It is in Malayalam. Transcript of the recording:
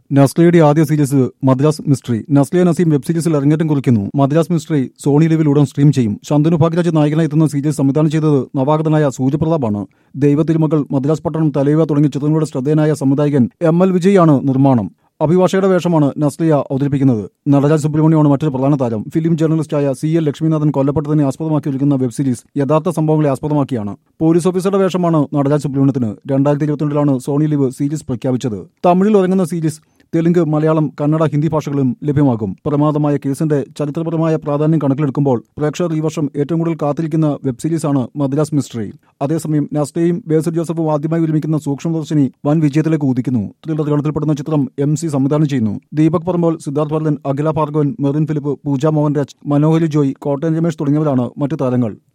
നസ്ലിയുടെ ആദ്യ series Madras mystery Nazriya Nazim web സീരീസിൽ അരങ്ങേറ്റം കുറിക്കുന്നു മദ്രാസ് മിസ്റ്ററി സോണി ലിവിൽ ഉടൻ സ്ട്രീം ചെയ്യും ശന്തനു ഭാഗ്യരാജ് നായകനായി എത്തുന്ന സീരീസ് സംവിധാനം ചെയ്തത് നവാഗതനായ സൂര്യപ്രതാപാണ് ദൈവത്തിരുമകൾ മദ്രാസ് പട്ടണം തലൈവ തുടങ്ങിയ ചിത്രങ്ങളുടെ ശ്രദ്ധേയനായ സംവിധായകൻ എം എൽ വിജയാണ് നിർമ്മാണം അഭിഭാഷകയുടെ വേഷമാണ് നസ്ലിയ അവതരിപ്പിക്കുന്നത് നടരാജ് സുബ്രഹ്മണ്യമാണ് മറ്റൊരു പ്രധാന താരം ഫിലിം ജേർണലിസ്റ്റായ സി എൽ ലക്ഷ്മിനാഥൻ കൊല്ലപ്പെട്ടതിനെ ആസ്പദമാക്കി ഒരുക്കുന്ന വെബ് സീരീസ് യഥാർത്ഥ സംഭവങ്ങളെ ആസ്പദമാക്കിയാണ് പോലീസ് ഓഫീസറുടെ വേഷമാണ് നടരാജ് സുബ്രഹ്മണ്യത്തിന് രണ്ടായിരത്തി ഇരുപത്തിരണ്ടിലാണ് സോണി ലിവ് സീരീസ് പ്രഖ്യാപിച്ചത് തമിഴിൽ ഒരുങ്ങുന്ന സീരീസ് തെലുങ്ക് മലയാളം കന്നഡ ഹിന്ദി ഭാഷകളും ലഭ്യമാകും പ്രമാദമായ കേസിന്റെ ചരിത്രപരമായ പ്രാധാന്യം കണക്കിലെടുക്കുമ്പോൾ പ്രേക്ഷകർ ഈ വർഷം ഏറ്റവും കൂടുതൽ കാത്തിരിക്കുന്ന വെബ് സീരീസാണ് മദ്രാസ് മിസ്റ്ററി അതേസമയം നസ്റ്റയും ബേസൽ ജോസഫും ആദ്യമായി ഒരുമിക്കുന്ന സൂക്ഷ്മദർശിനി വൻ വിജയത്തിലേക്ക് ഉദിക്കുന്നു ത്രില്ലർ ഗണത്തിൽപ്പെടുന്ന ചിത്രം എം സി സംവിധാനം ചെയ്യുന്നു ദീപക് പറമ്പോൾ സിദ്ധാർത്ഥ് ഭരതൻ അഖില ഭാർഗവൻ മെറിൻ ഫിലിപ്പ് പൂജ മോഹൻരാജ് മനോഹരി ജോയ് കോട്ടയം രമേശ് തുടങ്ങിയവരാണ് മറ്റു താരങ്ങൾ